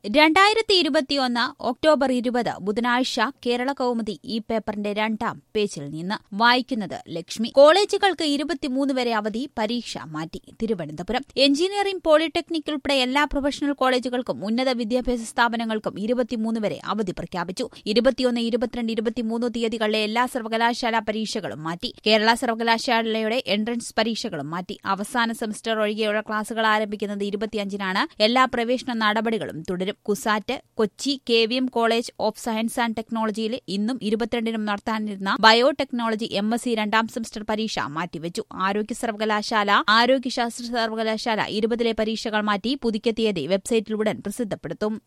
രണ്ടായിരത്തി ഇരുപത്തിയൊന്ന് ഒക്ടോബർ ഇരുപത് ബുധനാഴ്ച കേരള കൗമുദി ഈ പേപ്പറിന്റെ രണ്ടാം പേജിൽ നിന്ന് വായിക്കുന്നത് ലക്ഷ്മി കോളേജുകൾക്ക് ഇരുപത്തിമൂന്ന് വരെ അവധി പരീക്ഷ മാറ്റി തിരുവനന്തപുരം എഞ്ചിനീയറിംഗ് പോളിടെക്നിക് ഉൾപ്പെടെ എല്ലാ പ്രൊഫഷണൽ കോളേജുകൾക്കും ഉന്നത വിദ്യാഭ്യാസ സ്ഥാപനങ്ങൾക്കും ഇരുപത്തിമൂന്ന് വരെ അവധി പ്രഖ്യാപിച്ചു ഇരുപത്തിയൊന്ന് ഇരുപത്തിരണ്ട് ഇരുപത്തിമൂന്ന് തീയതികളിലെ എല്ലാ സർവകലാശാല പരീക്ഷകളും മാറ്റി കേരള സർവകലാശാലയുടെ എൻട്രൻസ് പരീക്ഷകളും മാറ്റി അവസാന സെമസ്റ്റർ ഒഴികെയുള്ള ക്ലാസുകൾ ആരംഭിക്കുന്നത് ഇരുപത്തിയഞ്ചിനാണ് എല്ലാ പ്രവേശന നടപടികളും തുടരും CUSAT Kochi K V M college of science and ടെക്നോളജിയിൽ ഇന്നും ഇരുപത്തിരണ്ടിനും നടത്താനിരുന്ന ബയോടെക്നോളജി എം എസ് സി രണ്ടാം സെമസ്റ്റർ പരീക്ഷ മാറ്റിവെച്ചു ആരോഗ്യ സർവകലാശാല ആരോഗ്യശാസ്ത്ര സർവകലാശാല ഇരുപതിലെ പരീക്ഷകൾ മാറ്റി പുതുക്കിയ തീയതി വെബ്സൈറ്റിൽ ഉടൻ പ്രസിദ്ധപ്പെടുത്തും